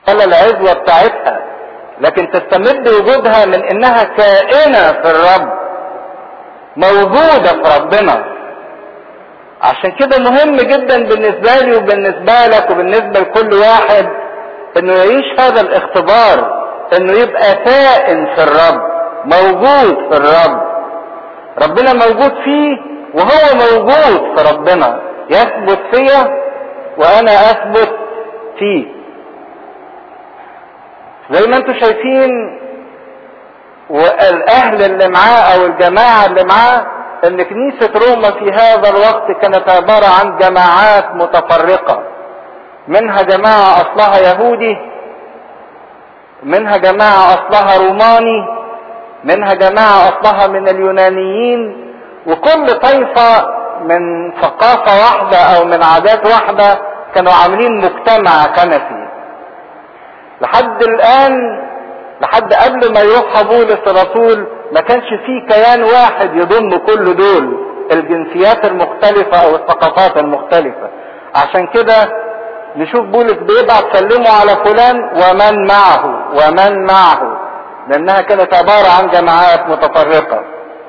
ولا العزوة بتاعتها لكن تستمد وجودها من انها كائنة في الرب موجودة في ربنا عشان كده مهم جدا بالنسبة لي وبالنسبة لك وبالنسبة لكل واحد انه يعيش هذا الاختبار انه يبقى كائن في الرب موجود في الرب ربنا موجود فيه وهو موجود في ربنا يثبت فيا وانا اثبت فيه زي ما انتم شايفين والاهل اللي معاه او الجماعة اللي معاه ان كنيسة روما في هذا الوقت كانت عبارة عن جماعات متفرقة منها جماعة اصلها يهودي منها جماعة اصلها روماني منها جماعة اصلها من اليونانيين وكل طائفة من ثقافة واحدة او من عادات واحدة كانوا عاملين مجتمع كنسي لحد الان لحد قبل ما يروح بولس الرسول ما كانش فيه كيان واحد يضم كل دول الجنسيات المختلفة او الثقافات المختلفة عشان كده نشوف بولس بيبعت سلموا على فلان ومن معه ومن معه لانها كانت عبارة عن جماعات متفرقة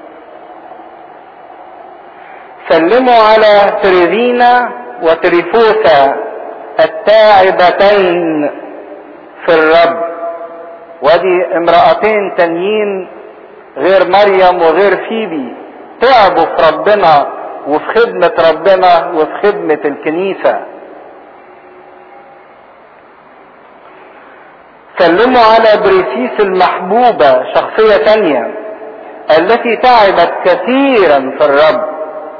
سلموا على تريزينا وتريفوسا التاعبتين في الرب ودي امرأتين تانيين غير مريم وغير فيبي تعبوا في ربنا وفي خدمة ربنا وفي خدمة الكنيسة سلموا على بريسيس المحبوبة شخصية تانية التي تعبت كثيرا في الرب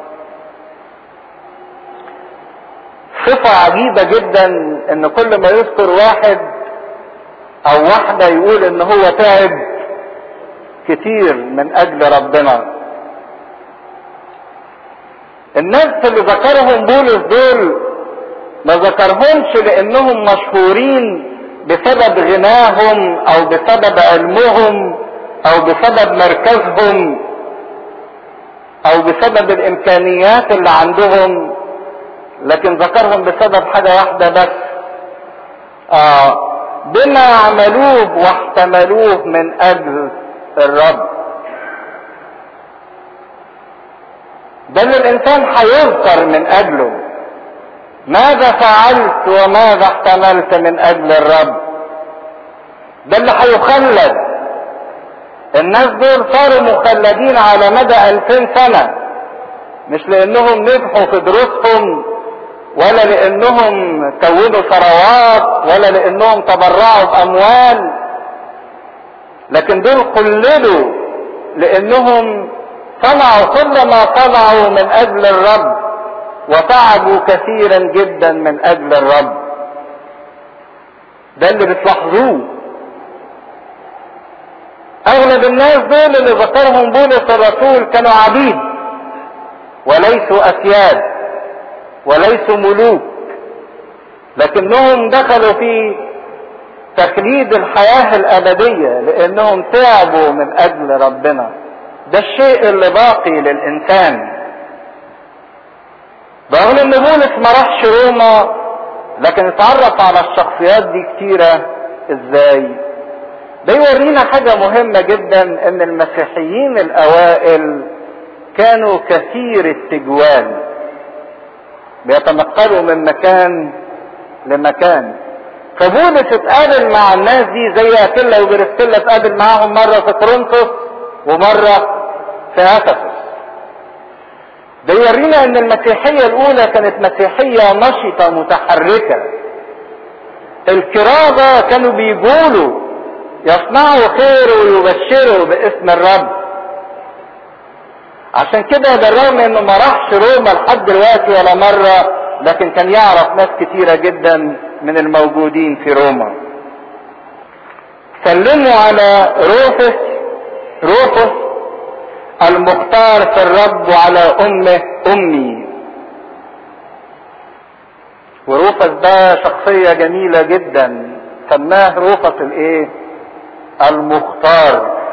صفة عجيبة جدا ان كل ما يذكر واحد او واحدة يقول ان هو تعب كتير من اجل ربنا الناس اللي ذكرهم بولس دول ما ذكرهمش لانهم مشهورين بسبب غناهم او بسبب علمهم او بسبب مركزهم او بسبب الامكانيات اللي عندهم لكن ذكرهم بسبب حاجة واحدة بس آه بما عملوه واحتملوه من اجل الرب ده اللي الانسان هيذكر من اجله ماذا فعلت وماذا احتملت من اجل الرب ده اللي هيخلد الناس دول صاروا مخلدين على مدى الفين سنة مش لانهم نجحوا في دروسهم ولا لانهم كونوا ثروات ولا لانهم تبرعوا باموال لكن دول قلدوا لانهم صنعوا كل ما صنعوا من اجل الرب وتعبوا كثيرا جدا من اجل الرب ده اللي بتلاحظوه اغلب الناس دول اللي ذكرهم بولس الرسول كانوا عبيد وليسوا اسياد وليسوا ملوك لكنهم دخلوا في تخليد الحياة الأبدية لأنهم تعبوا من أجل ربنا ده الشيء اللي باقي للإنسان رغم إن بولس ما راحش روما لكن اتعرف على الشخصيات دي كتيرة ازاي ده يورينا حاجة مهمة جدا ان المسيحيين الاوائل كانوا كثير التجوال بيتنقلوا من مكان لمكان فبولس اتقابل مع الناس دي زي اكيلا وبرسكيلا اتقابل معاهم مرة في كورنثوس ومرة في افسس ده يورينا ان المسيحية الاولى كانت مسيحية نشطة متحركة الكرازة كانوا بيقولوا يصنعوا خير ويبشروا باسم الرب عشان كده بالرغم انه ما راحش روما لحد دلوقتي ولا مرة لكن كان يعرف ناس كتيرة جدا من الموجودين في روما سلموا على روفس روفس المختار في الرب وعلى امه امي وروفس ده شخصية جميلة جدا سماه روفس الايه المختار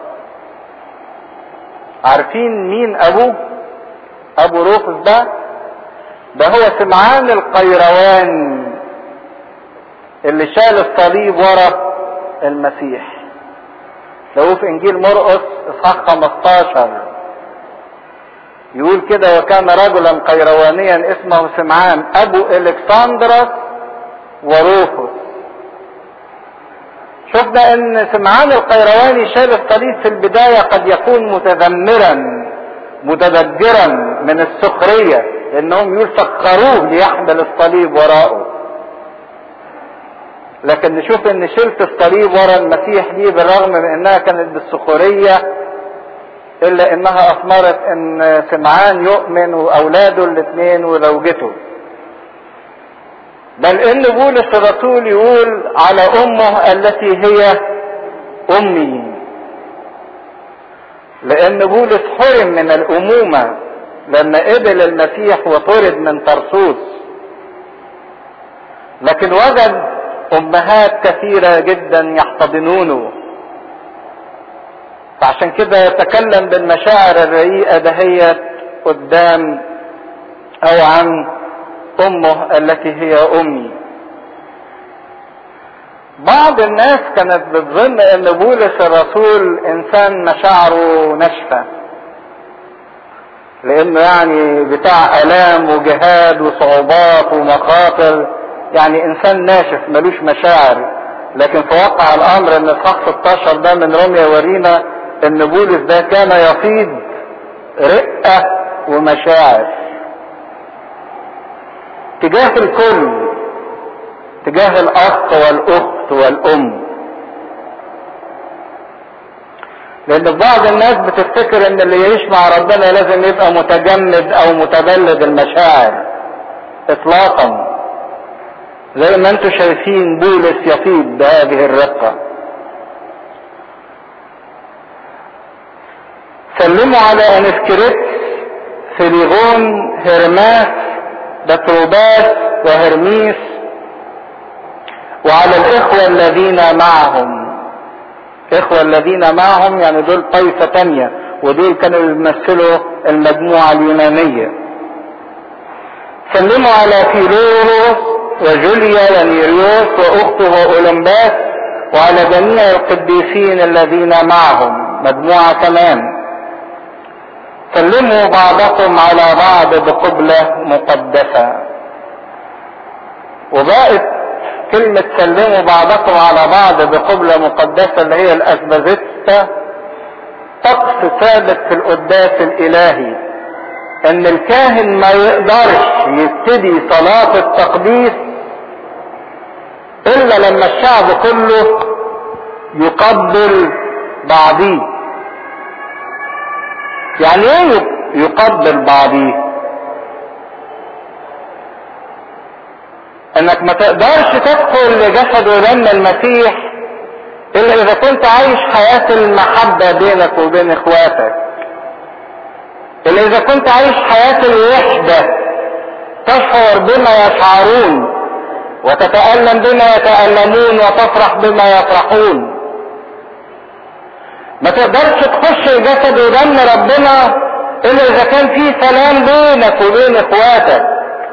عارفين مين ابوه ابو روفس ده ده هو سمعان القيروان اللي شال الصليب ورا المسيح لو في انجيل مرقس اصحاح 15 يقول كده وكان رجلا قيروانيا اسمه سمعان ابو الكسندرس وروفوس شفنا ان سمعان القيرواني شال الصليب في البداية قد يكون متذمرا متذكرا من السخرية لانهم يقول سخروه ليحمل الصليب وراءه لكن نشوف ان شلت الصليب ورا المسيح دي بالرغم من انها كانت بالسخرية الا انها اثمرت ان سمعان يؤمن واولاده الاثنين وزوجته بل ان بولس الرسول يقول على امه التي هي امي لان بولس حرم من الامومة لما قبل المسيح وطرد من طرسوس لكن وجد امهات كثيرة جدا يحتضنونه فعشان كده يتكلم بالمشاعر الرقيقة دهيت قدام او عن امه التي هي امي بعض الناس كانت بتظن ان بولس الرسول انسان مشاعره ناشفه لانه يعني بتاع الام وجهاد وصعوبات ومخاطر يعني انسان ناشف ملوش مشاعر لكن في واقع الامر ان اصحاح 16 ده من روميا يورينا ان بولس ده كان يفيض رقه ومشاعر تجاه الكل تجاه الاخ والاخت والام لان بعض الناس بتفتكر ان اللي يعيش مع ربنا لازم يبقى متجمد او متبلد المشاعر اطلاقا زي ما انتم شايفين بولس يفيض بهذه الرقه سلموا على انسكريت فيليغون هرماس بطروباس وهرميس وعلى الاخوة الذين معهم اخوة الذين معهم يعني دول طائفة تانية ودول كانوا يمثلوا المجموعة اليونانية سلموا على فيلوروس وجوليا ونيريوس واخته اولمباس وعلى جميع القديسين الذين معهم مجموعة كمان سلموا بعضكم على بعض بقبلة مقدسة وبقت كلمة سلموا بعضكم على بعض بقبلة مقدسة اللي هي الأسبازيتا طقس ثابت في القداس الإلهي إن الكاهن ما يقدرش يبتدي صلاة التقديس إلا لما الشعب كله يقبل بعضيه يعني ايه يقبل بعضيه انك ما تقدرش تدخل لجسد ودم المسيح الا اذا كنت عايش حياة المحبة بينك وبين اخواتك الا اذا كنت عايش حياة الوحدة تشعر بما يشعرون وتتألم بما يتألمون وتفرح بما يفرحون ما تقدرش تخش جسد ودم ربنا الا اذا كان في سلام بينك وبين اخواتك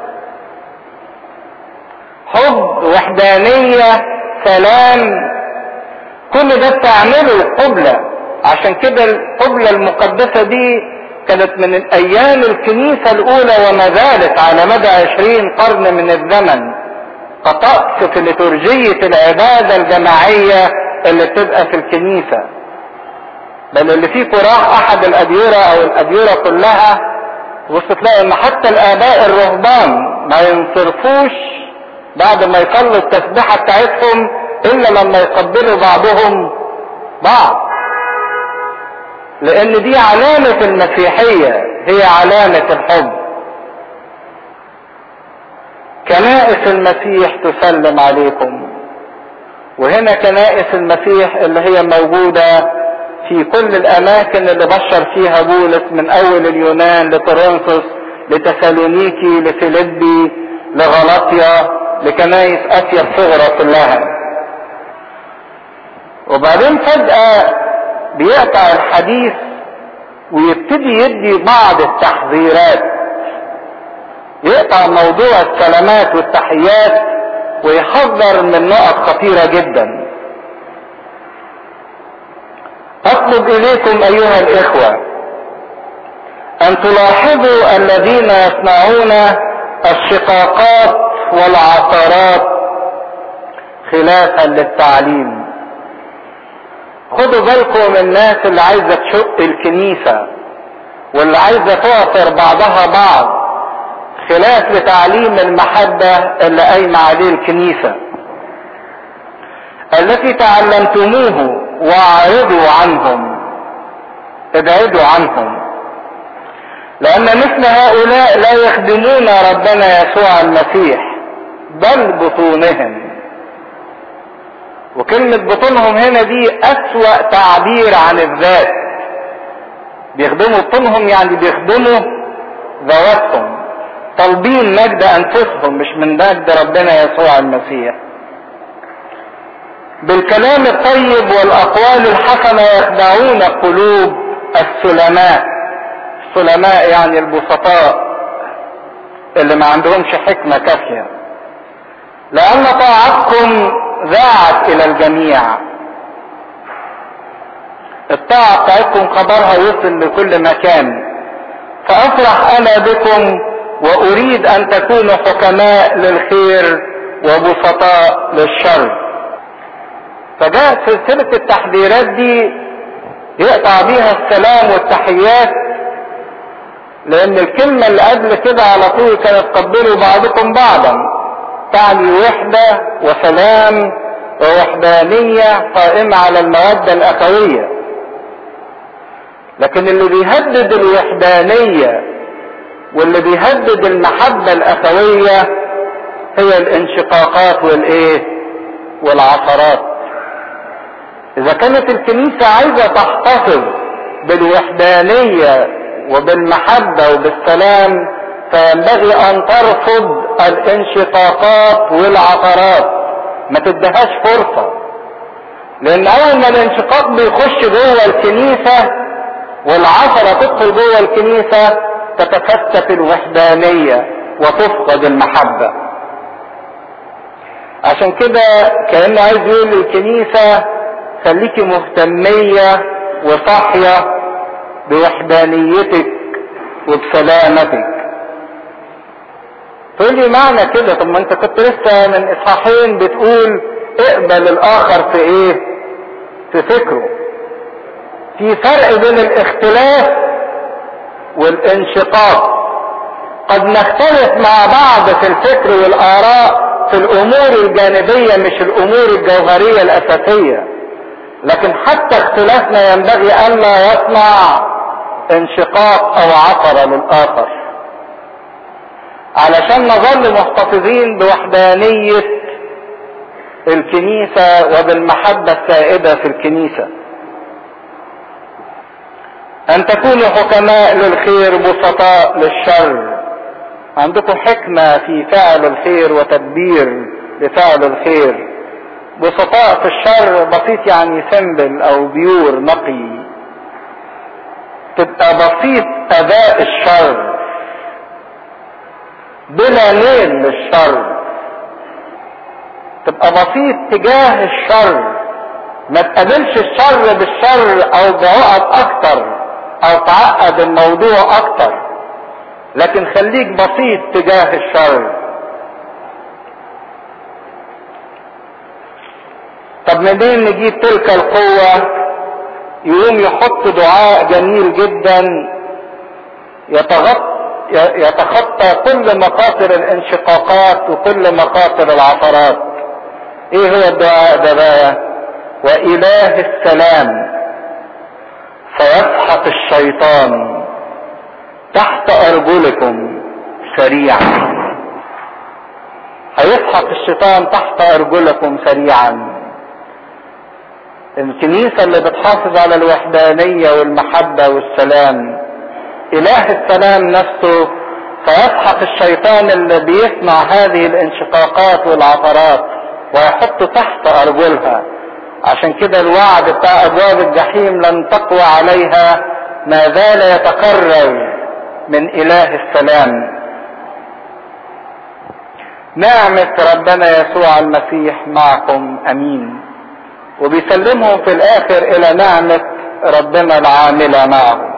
حب وحدانية سلام كل ده بتعمله القبلة عشان كده القبلة المقدسة دي كانت من ايام الكنيسة الاولى وما زالت على مدى عشرين قرن من الزمن كطقس في لترجية العبادة الجماعية اللي بتبقى في الكنيسة بل اللي فيكم راح احد الاديرة او الاديرة كلها بص تلاقي ان حتى الاباء الرهبان ما ينصرفوش بعد ما يصلوا التسبيحة بتاعتهم الا لما يقبلوا بعضهم بعض لان دي علامة المسيحية هي علامة الحب كنائس المسيح تسلم عليكم وهنا كنائس المسيح اللي هي موجودة في كل الاماكن اللي بشر فيها بولس من اول اليونان لكورنثوس لتسالونيكي لفيليبي لغلاطيا لكنايس اسيا الصغرى كلها وبعدين فجأة بيقطع الحديث ويبتدي يدي بعض التحذيرات يقطع موضوع السلامات والتحيات ويحذر من نقط خطيرة جدا اطلب اليكم ايها الاخوة ان تلاحظوا الذين يصنعون الشقاقات والعثرات خلافا للتعليم خدوا بالكم من الناس اللي عايزة تشق الكنيسة واللي عايزة تعثر بعضها بعض خلاف لتعليم المحبة اللي قايمة عليه الكنيسة التي تعلمتموه واعرضوا عنهم ابعدوا عنهم لان مثل هؤلاء لا يخدمون ربنا يسوع المسيح بل بطونهم وكلمة بطونهم هنا دي اسوأ تعبير عن الذات بيخدموا بطونهم يعني بيخدموا ذواتهم طالبين مجد انفسهم مش من مجد ربنا يسوع المسيح بالكلام الطيب والاقوال الحسنه يخدعون قلوب السلماء السلماء يعني البسطاء اللي ما عندهمش حكمه كافيه لان طاعتكم ذاعت الى الجميع الطاعه بتاعتكم خبرها يصل لكل مكان فافرح انا بكم واريد ان تكونوا حكماء للخير وبسطاء للشر فجاء سلسلة التحذيرات دي يقطع بيها السلام والتحيات لان الكلمة اللي قبل كده على طول كانت قبلوا بعضكم بعضا تعني وحدة وسلام ووحدانية قائمة على المودة الأخوية لكن اللي بيهدد الوحدانية واللي بيهدد المحبة الأخوية هي الانشقاقات والايه والعثرات اذا كانت الكنيسة عايزة تحتفظ بالوحدانية وبالمحبة وبالسلام فينبغي ان ترفض الانشقاقات والعثرات ما تدهاش فرصة لان اول ما الانشقاق بيخش جوه الكنيسة والعثرة تدخل جوه الكنيسة تتفتت الوحدانية وتفقد المحبة عشان كده كأنه عايز يقول للكنيسة خليكي مهتمية وصاحية بوحدانيتك وبسلامتك تقول لي معنى كده طب ما انت كنت لسه من اصحاحين بتقول اقبل الاخر في ايه في فكره في فرق بين الاختلاف والانشقاق قد نختلف مع بعض في الفكر والاراء في الامور الجانبية مش الامور الجوهرية الاساسية لكن حتى اختلافنا ينبغي الا يصنع انشقاق او عثرة للاخر علشان نظل محتفظين بوحدانية الكنيسة وبالمحبة السائدة في الكنيسة ان تكونوا حكماء للخير بسطاء للشر عندكم حكمة في فعل الخير وتدبير لفعل الخير بسطاء في الشر بسيط يعني سمبل او بيور نقي تبقى بسيط اداء الشر بلا ليل للشر تبقى بسيط تجاه الشر ما تقابلش الشر بالشر او بعقد اكتر او تعقد الموضوع اكتر لكن خليك بسيط تجاه الشر طب منين نجيب تلك القوة يقوم يحط دعاء جميل جدا يتغطى يتخطى كل مخاطر الانشقاقات وكل مخاطر العثرات ايه هو الدعاء ده بقى واله السلام فيسحق الشيطان تحت ارجلكم سريعا هيسحق الشيطان تحت ارجلكم سريعا الكنيسة اللي بتحافظ على الوحدانية والمحبة والسلام اله السلام نفسه فيسحق الشيطان اللي بيصنع هذه الانشقاقات والعثرات ويحط تحت ارجلها عشان كده الوعد بتاع ابواب الجحيم لن تقوى عليها ما زال يتكرر من اله السلام نعمة ربنا يسوع المسيح معكم امين وبيسلمهم في الاخر الى نعمة ربنا العاملة معهم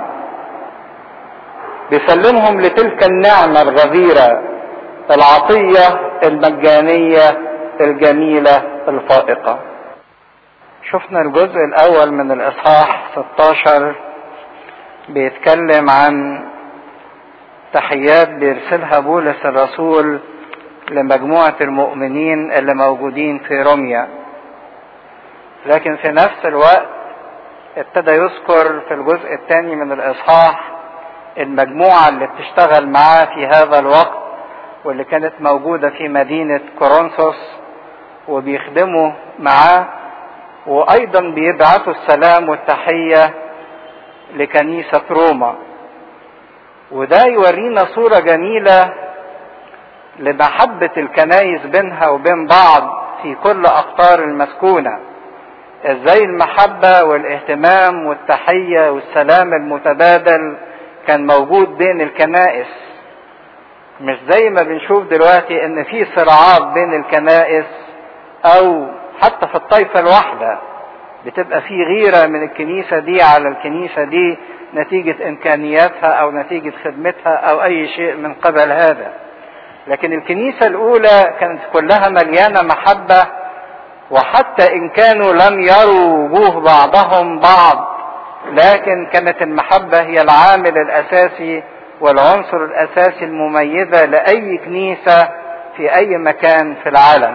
بيسلمهم لتلك النعمة الغزيرة العطية المجانية الجميلة الفائقة شفنا الجزء الاول من الاصحاح 16 بيتكلم عن تحيات بيرسلها بولس الرسول لمجموعة المؤمنين اللي موجودين في روميا لكن في نفس الوقت ابتدى يذكر في الجزء الثاني من الاصحاح المجموعة اللي بتشتغل معاه في هذا الوقت واللي كانت موجودة في مدينة كورنثوس وبيخدموا معاه وايضا بيبعثوا السلام والتحية لكنيسة روما وده يورينا صورة جميلة لمحبة الكنايس بينها وبين بعض في كل أقطار المسكونة ازاي المحبة والاهتمام والتحية والسلام المتبادل كان موجود بين الكنائس مش زي ما بنشوف دلوقتي ان في صراعات بين الكنائس او حتى في الطائفة الواحدة بتبقى في غيرة من الكنيسة دي على الكنيسة دي نتيجة إمكانياتها أو نتيجة خدمتها أو أي شيء من قبل هذا لكن الكنيسة الأولى كانت كلها مليانة محبة وحتى إن كانوا لم يروا وجوه بعضهم بعض لكن كانت المحبة هي العامل الأساسي والعنصر الأساسي المميزة لأي كنيسة في أي مكان في العالم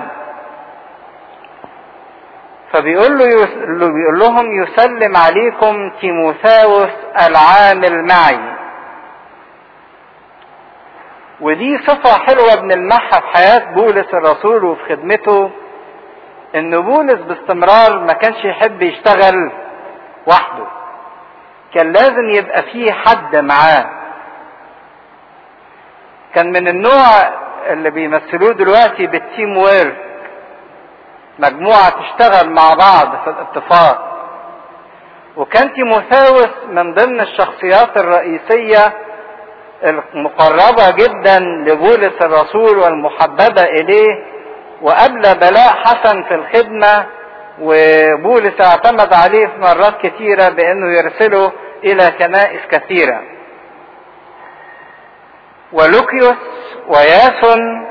فبيقول له يس... بيقول لهم يسلم عليكم تيموثاوس العامل معي ودي صفة حلوة بنلمحها في حياة بولس الرسول وفي خدمته ان بولس باستمرار ما كانش يحب يشتغل وحده كان لازم يبقى فيه حد معاه كان من النوع اللي بيمثلوه دلوقتي بالتيم ويرك مجموعة تشتغل مع بعض في الاتفاق وكان تيموثاوس من ضمن الشخصيات الرئيسية المقربة جدا لبولس الرسول والمحببة إليه وقبل بلاء حسن في الخدمة وبولس اعتمد عليه في مرات كثيرة بأنه يرسله إلى كنائس كثيرة ولوكيوس وياسون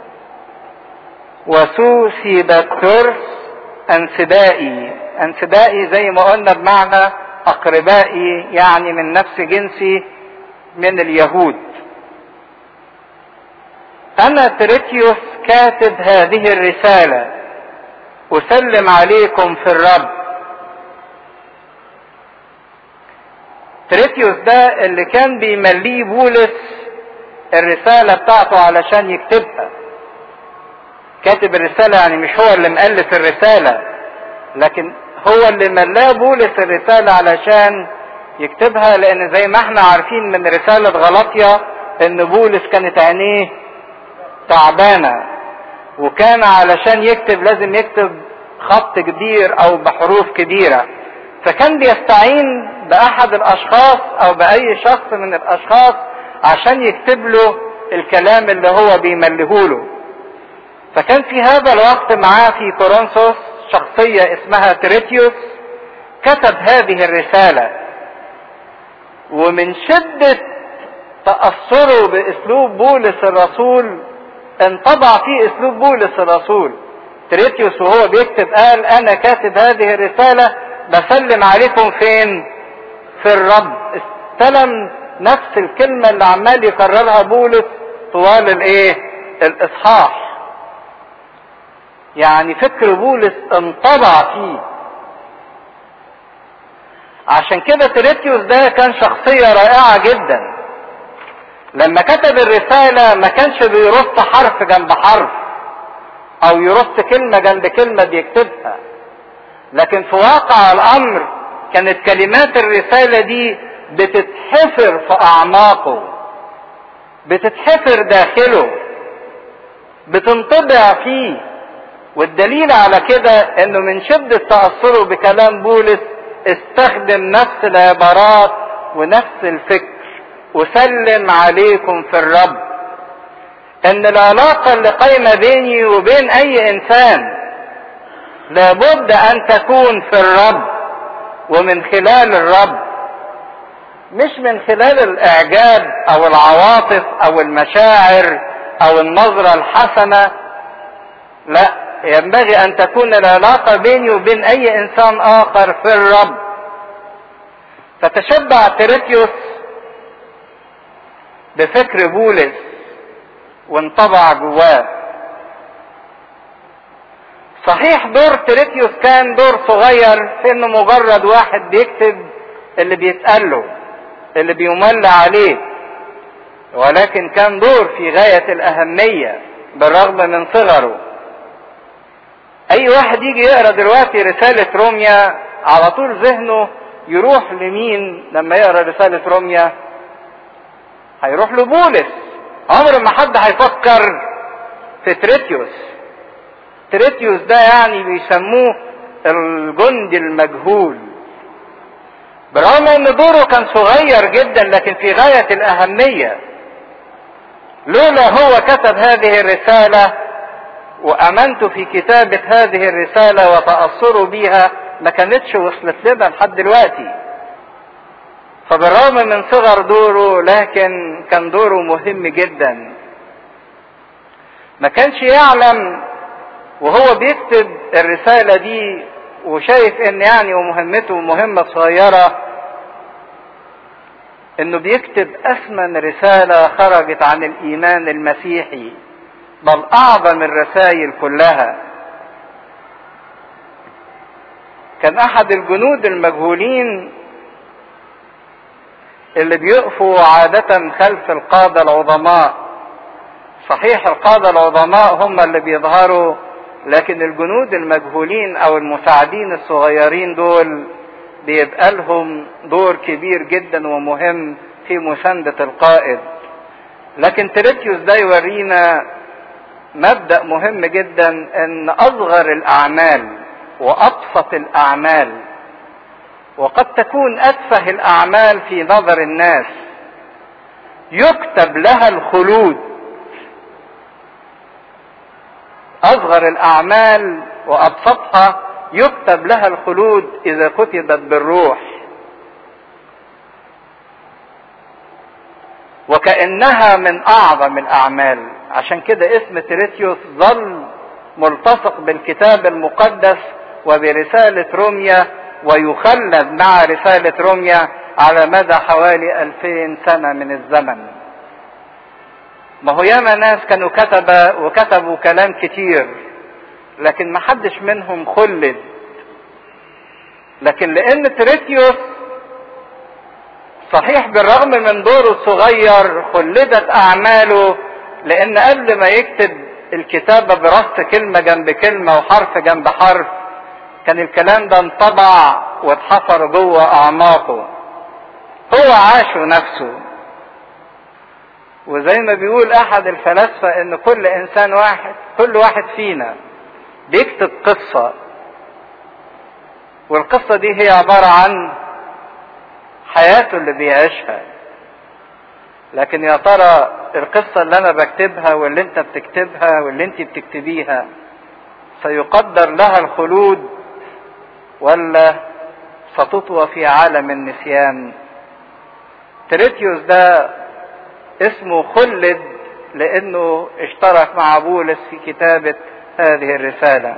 وسوسيباتورس انسدائي انسدائي زي ما قلنا بمعنى اقربائي يعني من نفس جنسي من اليهود انا تريتيوس كاتب هذه الرسالة اسلم عليكم في الرب تريتيوس ده اللي كان بيمليه بولس الرسالة بتاعته علشان يكتبها كاتب الرسالة يعني مش هو اللي مؤلف الرسالة لكن هو اللي ملاه بولس الرسالة علشان يكتبها لان زي ما احنا عارفين من رسالة غلطية ان بولس كانت عينيه تعبانة وكان علشان يكتب لازم يكتب خط كبير او بحروف كبيرة فكان بيستعين باحد الاشخاص او باي شخص من الاشخاص عشان يكتب له الكلام اللي هو بيملهوله فكان في هذا الوقت معاه في كورنثوس شخصية اسمها تريتيوس كتب هذه الرسالة ومن شدة تأثره بأسلوب بولس الرسول انطبع فيه أسلوب بولس الرسول تريتيوس وهو بيكتب قال أنا كاتب هذه الرسالة بسلم عليكم فين؟ في الرب استلم نفس الكلمة اللي عمال يكررها بولس طوال الايه؟ الإصحاح يعني فكر بولس انطبع فيه عشان كده تريتيوس ده كان شخصية رائعة جدا لما كتب الرسالة ما كانش بيرص حرف جنب حرف او يرص كلمة جنب كلمة بيكتبها لكن في واقع الامر كانت كلمات الرسالة دي بتتحفر في اعماقه بتتحفر داخله بتنطبع فيه والدليل على كده انه من شدة تأثره بكلام بولس استخدم نفس العبارات ونفس الفكر وسلم عليكم في الرب ان العلاقة اللي قايمة بيني وبين اي انسان لابد ان تكون في الرب ومن خلال الرب مش من خلال الاعجاب او العواطف او المشاعر او النظرة الحسنة لا ينبغي ان تكون العلاقة بيني وبين اي انسان اخر في الرب فتشبع تيريتيوس بفكر بولس وانطبع جواه صحيح دور تريتيوس كان دور صغير في انه مجرد واحد بيكتب اللي بيتقال له اللي بيمل عليه ولكن كان دور في غاية الأهمية بالرغم من صغره أي واحد يجي يقرأ دلوقتي رسالة روميا على طول ذهنه يروح لمين لما يقرأ رسالة روميا هيروح لبولس عمر ما حد هيفكر في تريتيوس تريتيوس ده يعني بيسموه الجندي المجهول برغم ان دوره كان صغير جدا لكن في غاية الاهمية لولا هو كتب هذه الرسالة وامنت في كتابة هذه الرسالة وتأثروا بيها ما كانتش وصلت لنا لحد دلوقتي فبالرغم من صغر دوره لكن كان دوره مهم جدا ما كانش يعلم وهو بيكتب الرسالة دي وشايف ان يعني ومهمته مهمة صغيرة انه بيكتب اثمن رسالة خرجت عن الايمان المسيحي بل اعظم الرسائل كلها كان احد الجنود المجهولين اللي بيقفوا عادة خلف القادة العظماء صحيح القادة العظماء هم اللي بيظهروا لكن الجنود المجهولين او المساعدين الصغيرين دول بيبقى لهم دور كبير جدا ومهم في مساندة القائد لكن تريتيوس ده يورينا مبدأ مهم جدا ان اصغر الاعمال وابسط الاعمال وقد تكون اتفه الاعمال في نظر الناس يكتب لها الخلود اصغر الاعمال وابسطها يكتب لها الخلود اذا كتبت بالروح وكانها من اعظم الاعمال عشان كده اسم تريتيوس ظل ملتصق بالكتاب المقدس وبرسالة روميا ويخلد مع رسالة روميا على مدى حوالي ألفين سنة من الزمن ما هو ياما ناس كانوا كتب وكتبوا كلام كتير لكن ما حدش منهم خلد لكن لان تريتيوس صحيح بالرغم من دوره الصغير خلدت اعماله لان قبل ما يكتب الكتابة برص كلمة جنب كلمة وحرف جنب حرف كان الكلام ده انطبع واتحفر جوه اعماقه هو عاشه نفسه وزي ما بيقول احد الفلاسفة ان كل انسان واحد كل واحد فينا بيكتب قصة والقصة دي هي عبارة عن حياته اللي بيعيشها لكن يا ترى القصة اللي انا بكتبها واللي انت بتكتبها واللي انت بتكتبيها سيقدر لها الخلود ولا ستطوى في عالم النسيان تريتيوس ده اسمه خلد لانه اشترك مع بولس في كتابة هذه الرسالة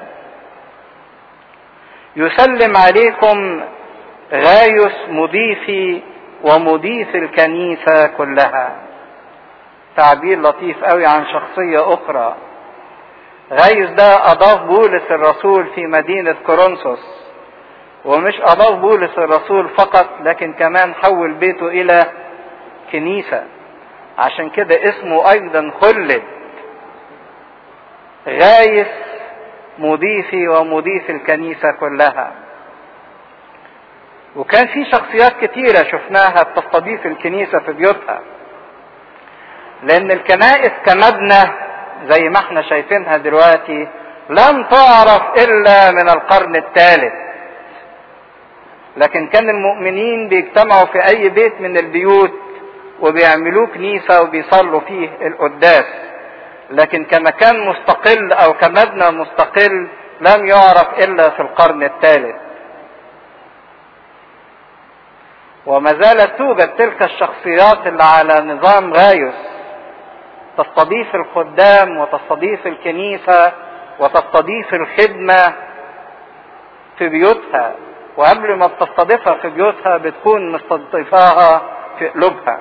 يسلم عليكم غايس مضيفي ومضيف الكنيسة كلها تعبير لطيف قوي عن شخصية أخرى غايس ده أضاف بولس الرسول في مدينة كورنثوس ومش أضاف بولس الرسول فقط لكن كمان حول بيته إلى كنيسة عشان كده اسمه أيضا خلد غايس مضيفي ومضيف الكنيسة كلها وكان في شخصيات كتيرة شفناها بتستضيف الكنيسة في بيوتها لأن الكنائس كمبنى زي ما احنا شايفينها دلوقتي لم تعرف إلا من القرن الثالث لكن كان المؤمنين بيجتمعوا في أي بيت من البيوت وبيعملوه كنيسة وبيصلوا فيه القداس لكن كمكان مستقل او كمبنى مستقل لم يعرف الا في القرن الثالث وما زالت توجد تلك الشخصيات اللي على نظام غايوس تستضيف الخدام وتستضيف الكنيسة وتستضيف الخدمة في بيوتها وقبل ما بتستضيفها في بيوتها بتكون مستضيفاها في قلوبها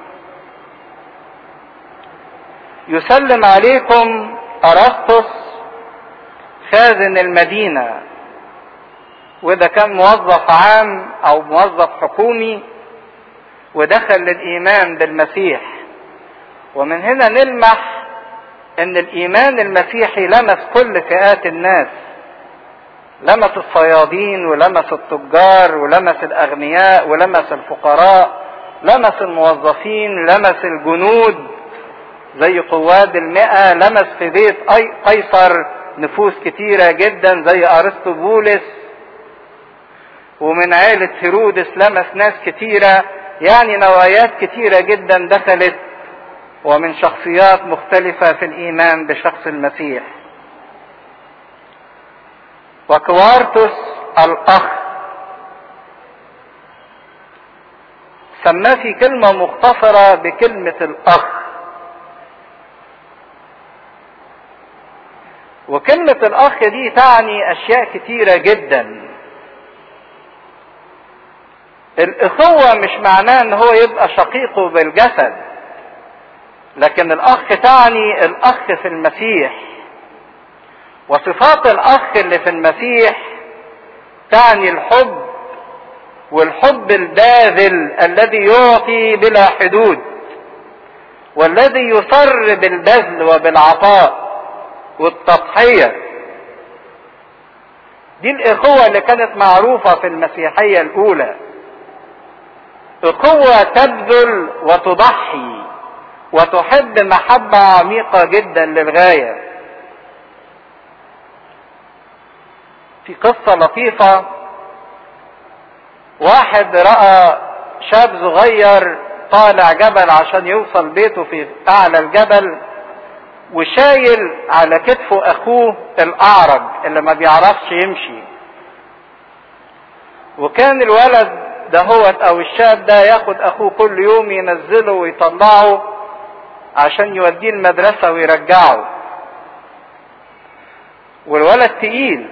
يسلم عليكم أرسطس خازن المدينة وده كان موظف عام أو موظف حكومي ودخل للإيمان بالمسيح ومن هنا نلمح ان الايمان المسيحي لمس كل فئات الناس لمس الصيادين ولمس التجار ولمس الاغنياء ولمس الفقراء لمس الموظفين لمس الجنود زي قواد المئة لمس في بيت قيصر نفوس كتيرة جدا زي ارسطو بولس ومن عائلة هيرودس لمس ناس كتيرة يعني نوعيات كتيرة جدا دخلت ومن شخصيات مختلفة في الإيمان بشخص المسيح. وكوارتوس الأخ سماه في كلمة مختصرة بكلمة الأخ. وكلمة الأخ دي تعني أشياء كتيرة جدا. الأخوة مش معناه إن هو يبقى شقيقه بالجسد. لكن الاخ تعني الاخ في المسيح وصفات الاخ اللي في المسيح تعني الحب والحب الباذل الذي يعطي بلا حدود والذي يصر بالبذل وبالعطاء والتضحيه دي الاخوه اللي كانت معروفه في المسيحيه الاولى اخوه تبذل وتضحي وتحب محبة عميقة جدا للغاية. في قصة لطيفة واحد رأى شاب صغير طالع جبل عشان يوصل بيته في أعلى الجبل وشايل على كتفه أخوه الأعرج اللي ما بيعرفش يمشي. وكان الولد دهوت أو الشاب ده ياخد أخوه كل يوم ينزله ويطلعه عشان يوديه المدرسة ويرجعه والولد تقيل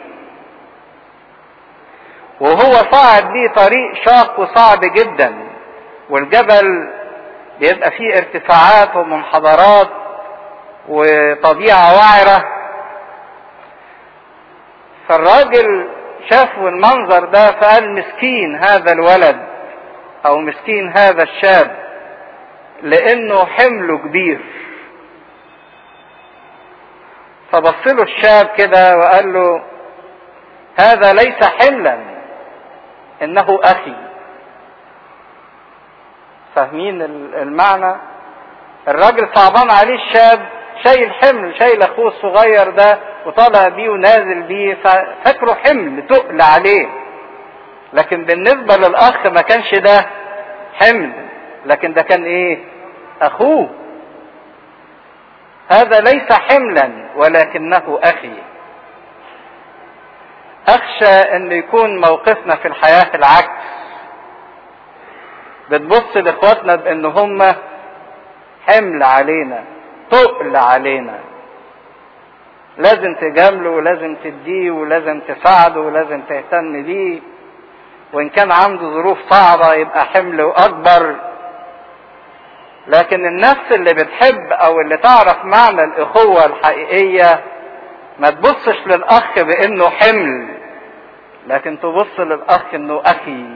وهو صاعد بيه طريق شاق وصعب جدا والجبل بيبقى فيه ارتفاعات ومنحدرات وطبيعة وعرة فالراجل شاف المنظر ده فقال مسكين هذا الولد او مسكين هذا الشاب لانه حمله كبير فبص له الشاب كده وقال له هذا ليس حملا انه اخي فاهمين المعنى الراجل صعبان عليه الشاب شايل حمل شايل اخوه الصغير ده وطالع بيه ونازل بيه ففاكره حمل تقل عليه لكن بالنسبة للاخ ما كانش ده حمل لكن ده كان ايه اخوه هذا ليس حملا ولكنه اخي اخشى ان يكون موقفنا في الحياة العكس بتبص لاخواتنا بان هم حمل علينا تقل علينا لازم تجامله ولازم تديه ولازم تساعده ولازم تهتم بيه وان كان عنده ظروف صعبة يبقى حمل اكبر لكن النفس اللي بتحب او اللي تعرف معنى الاخوة الحقيقية ما تبصش للاخ بانه حمل لكن تبص للاخ انه اخي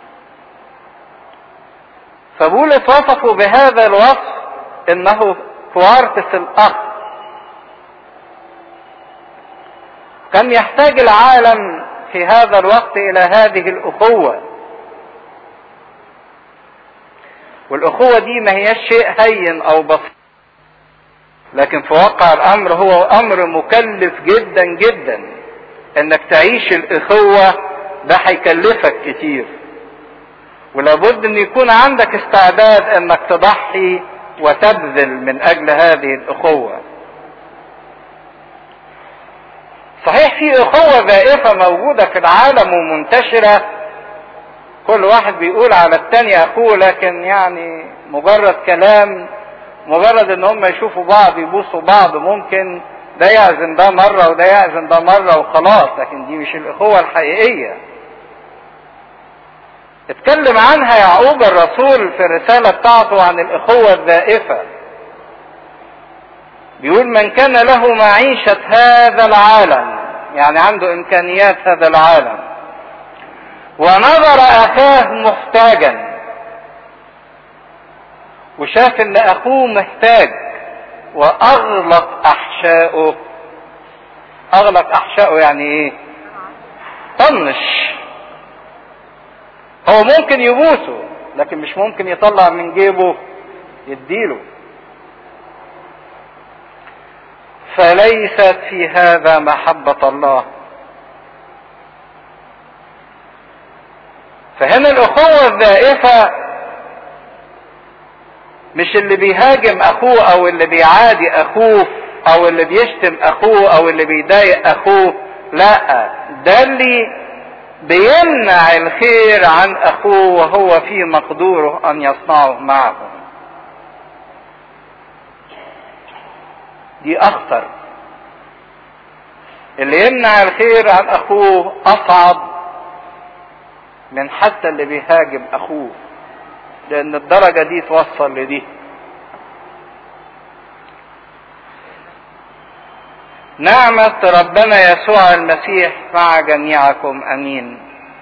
فبولس وصفه بهذا الوصف انه كوارتس الاخ كان يحتاج العالم في هذا الوقت الى هذه الاخوه والاخوه دي ما هيش شيء هين او بسيط لكن في واقع الامر هو امر مكلف جدا جدا انك تعيش الاخوه ده هيكلفك كتير ولابد ان يكون عندك استعداد انك تضحي وتبذل من اجل هذه الاخوه صحيح في اخوة زائفة موجودة في العالم ومنتشرة كل واحد بيقول على التاني اخوه لكن يعني مجرد كلام مجرد ان هم يشوفوا بعض يبوسوا بعض ممكن ده يعزم ده مرة وده يعزم ده مرة وخلاص لكن دي مش الاخوة الحقيقية اتكلم عنها يعقوب الرسول في الرسالة بتاعته عن الاخوة الذائفة بيقول من كان له معيشة هذا العالم يعني عنده امكانيات هذا العالم ونظر اخاه محتاجا وشاف ان اخوه محتاج واغلق احشائه اغلق احشائه يعني ايه طنش هو ممكن يبوسه لكن مش ممكن يطلع من جيبه يديله فليست في هذا محبة الله فهنا الأخوة الذائفة مش اللي بيهاجم أخوه أو اللي بيعادي أخوه أو اللي بيشتم أخوه أو اللي بيضايق أخوه لا ده اللي بيمنع الخير عن أخوه وهو في مقدوره أن يصنعه معه دي اخطر اللي يمنع الخير عن اخوه اصعب من حتى اللي بيهاجم اخوه لان الدرجه دي توصل لدي نعمة ربنا يسوع المسيح مع جميعكم امين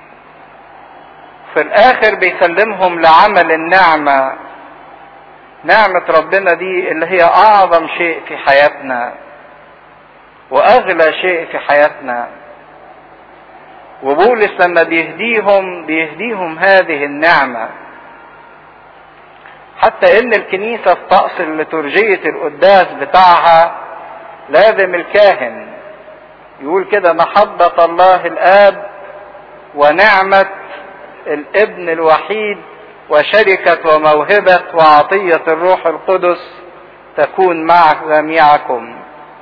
في الاخر بيسلمهم لعمل النعمة نعمة ربنا دي اللي هي أعظم شيء في حياتنا وأغلى شيء في حياتنا وبولس لما بيهديهم بيهديهم هذه النعمة حتى إن الكنيسة في طقس الليتورجية القداس بتاعها لازم الكاهن يقول كده محبة الله الآب ونعمة الابن الوحيد وشركة وموهبة وعطية الروح القدس تكون مع جميعكم.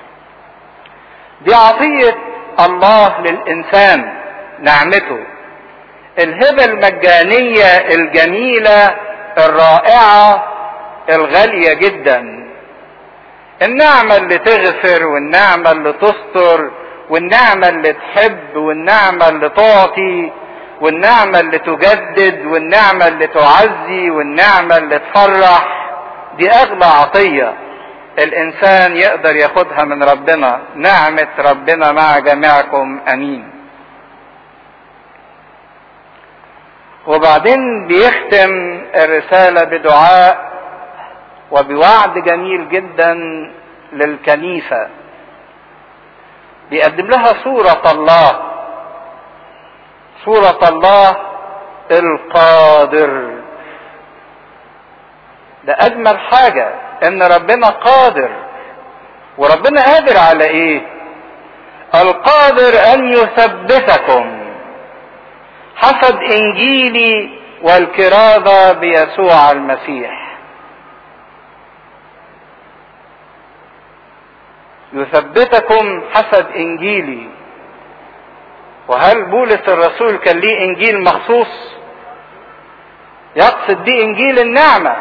دي عطية الله للإنسان نعمته. الهبة المجانية الجميلة الرائعة الغالية جدا. النعمة اللي تغفر والنعمة اللي تستر والنعمة اللي تحب والنعمة اللي تعطي والنعمة اللي تجدد والنعمة اللي تعزي والنعمة اللي تفرح دي أغلى عطية الإنسان يقدر ياخدها من ربنا نعمة ربنا مع جميعكم أمين وبعدين بيختم الرسالة بدعاء وبوعد جميل جدا للكنيسة بيقدم لها صورة الله صورة الله القادر ده أجمل حاجة إن ربنا قادر وربنا قادر على إيه؟ القادر أن يثبتكم حسب إنجيلي والكرازة بيسوع المسيح يثبتكم حسب إنجيلي وهل بولس الرسول كان ليه انجيل مخصوص يقصد دي انجيل النعمة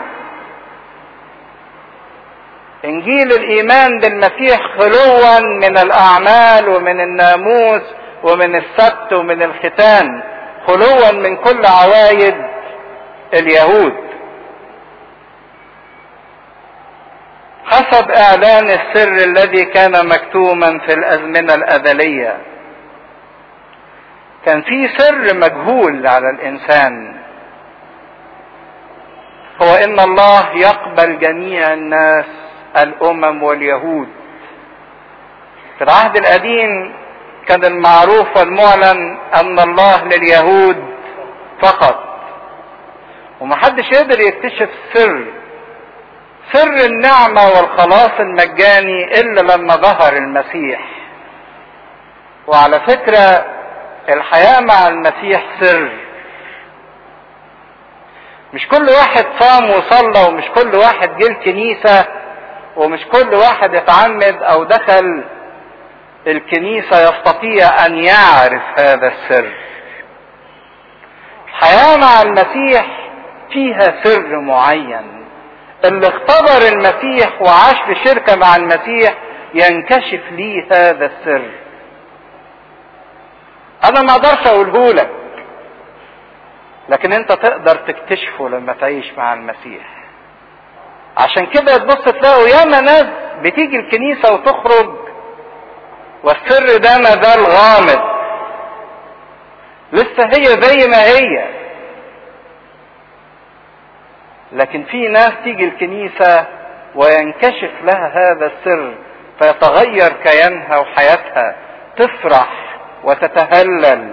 انجيل الايمان بالمسيح خلوا من الاعمال ومن الناموس ومن السبت ومن الختان خلوا من كل عوايد اليهود حسب اعلان السر الذي كان مكتوما في الازمنه الازليه كان في سر مجهول على الانسان هو ان الله يقبل جميع الناس الامم واليهود في العهد القديم كان المعروف والمعلن ان الله لليهود فقط ومحدش يقدر يكتشف سر سر النعمة والخلاص المجاني الا لما ظهر المسيح وعلى فكرة الحياة مع المسيح سر مش كل واحد صام وصلى ومش كل واحد جه الكنيسة ومش كل واحد اتعمد او دخل الكنيسة يستطيع ان يعرف هذا السر الحياة مع المسيح فيها سر معين اللي اختبر المسيح وعاش في شركة مع المسيح ينكشف ليه هذا السر انا ما اقدرش اقوله لك لكن انت تقدر تكتشفه لما تعيش مع المسيح عشان كده تبص تلاقوا ياما ناس بتيجي الكنيسة وتخرج والسر ده ما زال غامض لسه هي زي ما هي لكن في ناس تيجي الكنيسة وينكشف لها هذا السر فيتغير كيانها وحياتها تفرح وتتهلل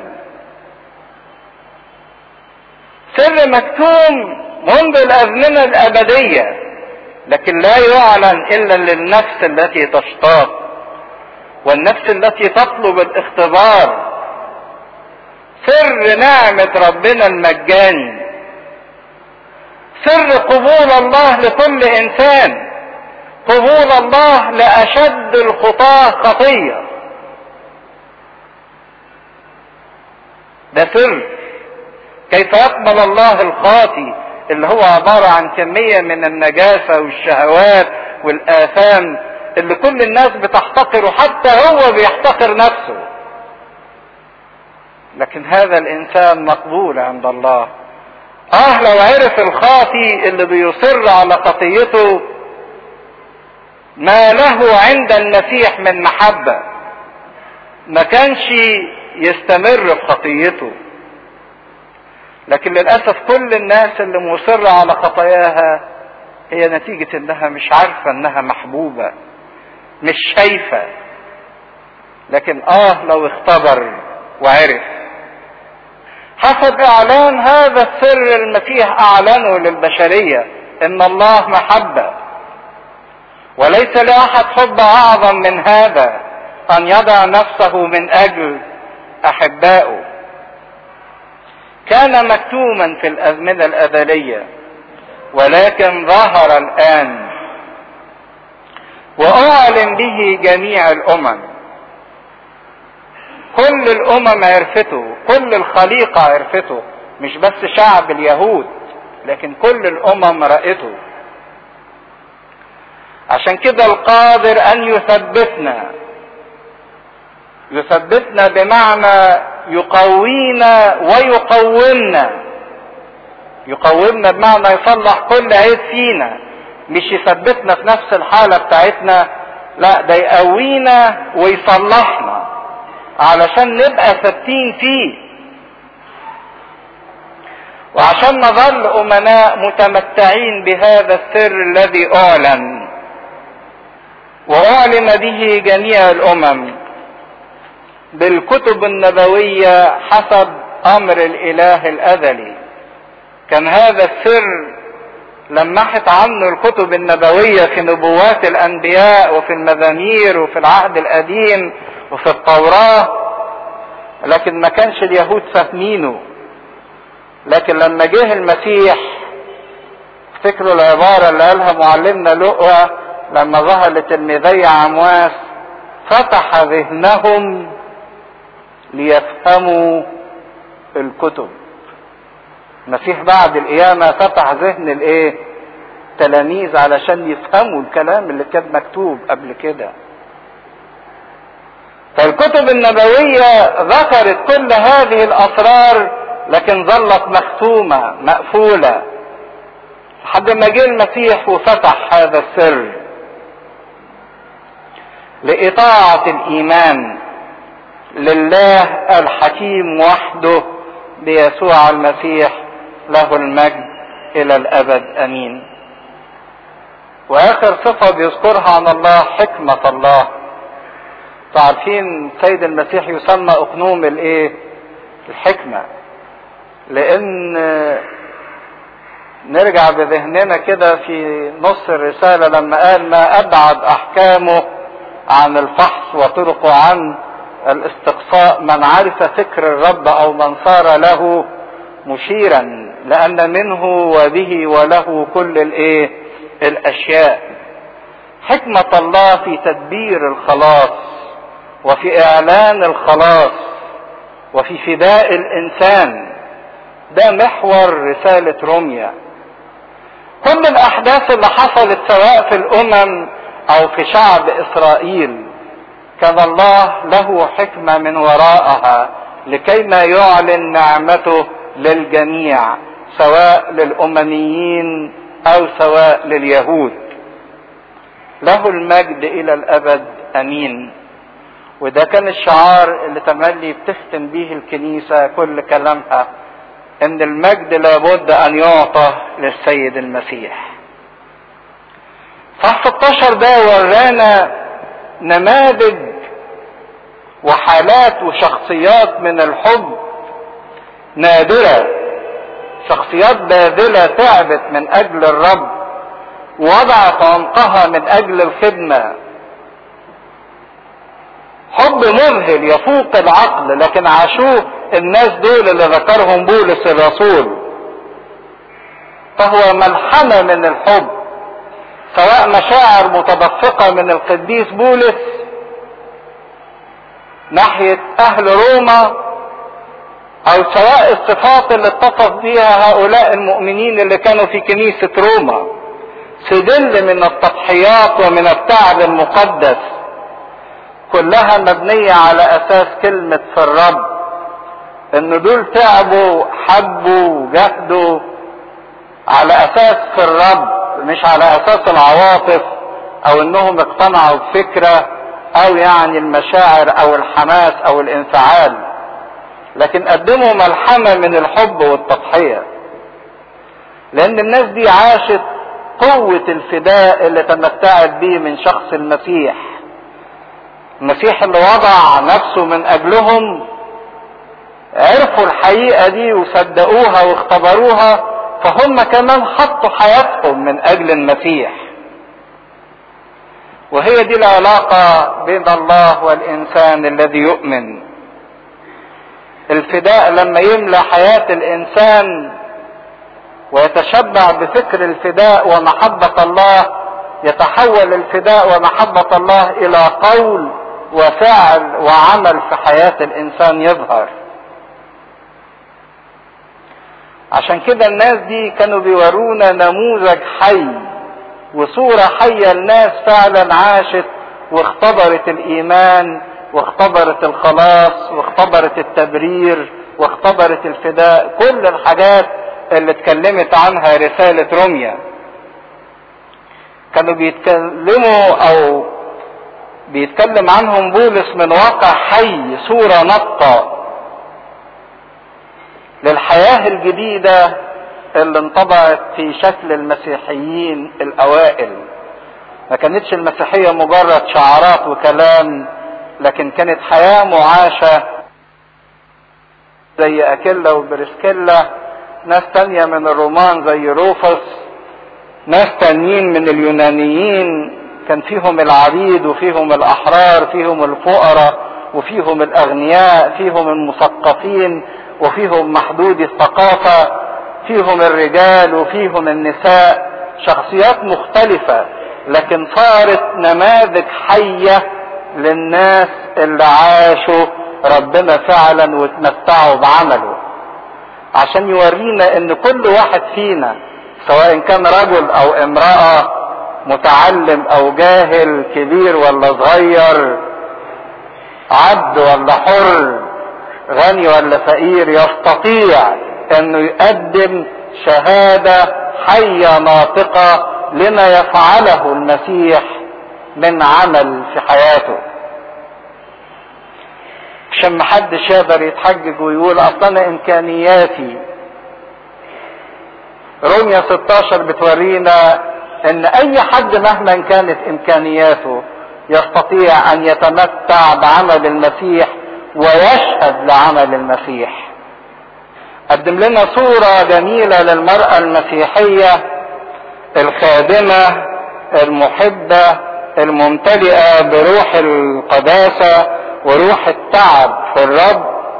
سر مكتوم منذ الازمنه الابديه لكن لا يعلن الا للنفس التي تشتاق والنفس التي تطلب الاختبار سر نعمه ربنا المجاني سر قبول الله لكل انسان قبول الله لاشد الخطاه خطيه ده سر كيف يقبل الله الخاطي اللي هو عبارة عن كمية من النجاسة والشهوات والآثام اللي كل الناس بتحتقره حتى هو بيحتقر نفسه لكن هذا الإنسان مقبول عند الله آه لو عرف الخاطي اللي بيصر على خطيته ما له عند المسيح من محبة ما كانش يستمر في خطيته لكن للأسف كل الناس اللي مصرة على خطاياها هي نتيجة انها مش عارفة انها محبوبة مش شايفة لكن اه لو اختبر وعرف حسب اعلان هذا السر المسيح اعلنه للبشرية ان الله محبة وليس لاحد حب اعظم من هذا ان يضع نفسه من اجل احبائه كان مكتوما في الازمنه الازليه ولكن ظهر الان واعلن به جميع الامم كل الامم عرفته كل الخليقه عرفته مش بس شعب اليهود لكن كل الامم راته عشان كده القادر ان يثبتنا يثبتنا بمعنى يقوينا ويقومنا يقومنا بمعنى يصلح كل عيب فينا مش يثبتنا في نفس الحالة بتاعتنا لا ده يقوينا ويصلحنا علشان نبقى ثابتين فيه وعشان نظل أمناء متمتعين بهذا السر الذي أعلن وأعلن به جميع الأمم بالكتب النبوية حسب أمر الإله الأزلي كان هذا السر لمحت عنه الكتب النبوية في نبوات الأنبياء وفي المزامير وفي العهد القديم وفي التوراة لكن ما كانش اليهود فاهمينه لكن لما جه المسيح افتكروا العبارة اللي قالها معلمنا لقوى لما ظهر لتلميذي عمواس فتح ذهنهم ليفهموا الكتب المسيح بعد القيامة فتح ذهن الايه تلاميذ علشان يفهموا الكلام اللي كان مكتوب قبل كده فالكتب النبوية ذكرت كل هذه الأسرار لكن ظلت مختومة مقفولة لحد ما جه المسيح وفتح هذا السر لإطاعة الإيمان لله الحكيم وحده بيسوع المسيح له المجد إلى الأبد أمين وآخر صفة بيذكرها عن الله حكمة الله تعرفين سيد المسيح يسمى أقنوم الإيه؟ الحكمة لأن نرجع بذهننا كده في نص الرسالة لما قال ما أبعد أحكامه عن الفحص وطرقه عن الاستقصاء من عرف فكر الرب أو من صار له مشيرا لأن منه وبه وله كل الإيه الأشياء حكمة الله في تدبير الخلاص وفي اعلان الخلاص وفي فداء الانسان ده محور رسالة روميا كل الاحداث اللي حصلت سواء في الامم او في شعب اسرائيل كان الله له حكمة من وراءها لكي ما يعلن نعمته للجميع سواء للامميين او سواء لليهود له المجد الى الابد امين وده كان الشعار اللي تملي بتختم به الكنيسة كل كلامها ان المجد لابد ان يعطى للسيد المسيح صح 16 ده ورانا نماذج وحالات وشخصيات من الحب نادرة شخصيات باذلة تعبت من اجل الرب وضعت عنقها من اجل الخدمة حب مذهل يفوق العقل لكن عاشوه الناس دول اللي ذكرهم بولس الرسول فهو ملحمة من الحب سواء مشاعر متدفقة من القديس بولس ناحية أهل روما أو سواء الصفات اللي اتصف بها هؤلاء المؤمنين اللي كانوا في كنيسة روما سدل من التضحيات ومن التعب المقدس كلها مبنية على أساس كلمة في الرب إن دول تعبوا حبوا جهدوا على أساس في الرب مش على أساس العواطف أو إنهم اقتنعوا بفكرة أو يعني المشاعر أو الحماس أو الانفعال لكن قدموا ملحمة من الحب والتضحية لأن الناس دي عاشت قوة الفداء اللي تمتعت به من شخص المسيح المسيح اللي وضع نفسه من اجلهم عرفوا الحقيقة دي وصدقوها واختبروها فهم كمان حطوا حياتهم من اجل المسيح وهي دي العلاقة بين الله والانسان الذي يؤمن الفداء لما يملى حياة الانسان ويتشبع بفكر الفداء ومحبة الله يتحول الفداء ومحبة الله الى قول وفعل وعمل في حياة الانسان يظهر عشان كده الناس دي كانوا بيورونا نموذج حي وصورة حية الناس فعلا عاشت واختبرت الايمان واختبرت الخلاص واختبرت التبرير واختبرت الفداء كل الحاجات اللي اتكلمت عنها رسالة روميا كانوا بيتكلموا او بيتكلم عنهم بولس من واقع حي صورة نطة للحياة الجديدة اللي انطبعت في شكل المسيحيين الأوائل ما كانتش المسيحية مجرد شعارات وكلام لكن كانت حياة معاشة زي أكيلا وبرسكيلا ناس تانية من الرومان زي روفس ناس تانيين من اليونانيين كان فيهم العبيد وفيهم الأحرار فيهم الفقراء وفيهم الأغنياء فيهم المثقفين وفيهم محدودي الثقافة فيهم الرجال وفيهم النساء شخصيات مختلفة لكن صارت نماذج حية للناس اللي عاشوا ربنا فعلا وتمتعوا بعمله عشان يورينا ان كل واحد فينا سواء كان رجل او امرأة متعلم او جاهل كبير ولا صغير عبد ولا حر غني ولا فقير يستطيع انه يقدم شهادة حية ناطقة لما يفعله المسيح من عمل في حياته عشان محدش يقدر يتحجج ويقول اصل انا امكانياتي روميا 16 بتورينا ان اي حد مهما كانت امكانياته يستطيع ان يتمتع بعمل المسيح ويشهد لعمل المسيح قدم لنا صورة جميلة للمرأة المسيحية الخادمة المحبة الممتلئة بروح القداسة وروح التعب في الرب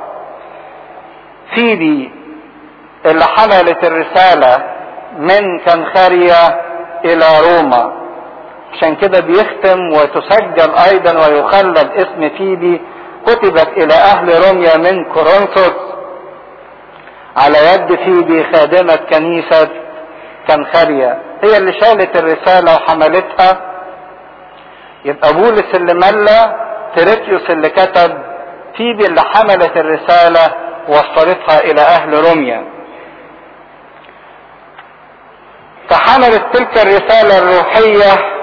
فيبي اللي حملت الرسالة من كنخاريا إلى روما عشان كده بيختم وتسجل ايضا ويخلد اسم فيبي كتبت الى اهل روميا من كورنثوس على يد فيبي خادمة كنيسة كنخرية هي اللي شالت الرسالة وحملتها يبقى بولس اللي ملى تريتيوس اللي كتب فيبي اللي حملت الرسالة وصلتها الى اهل روميا فحملت تلك الرسالة الروحية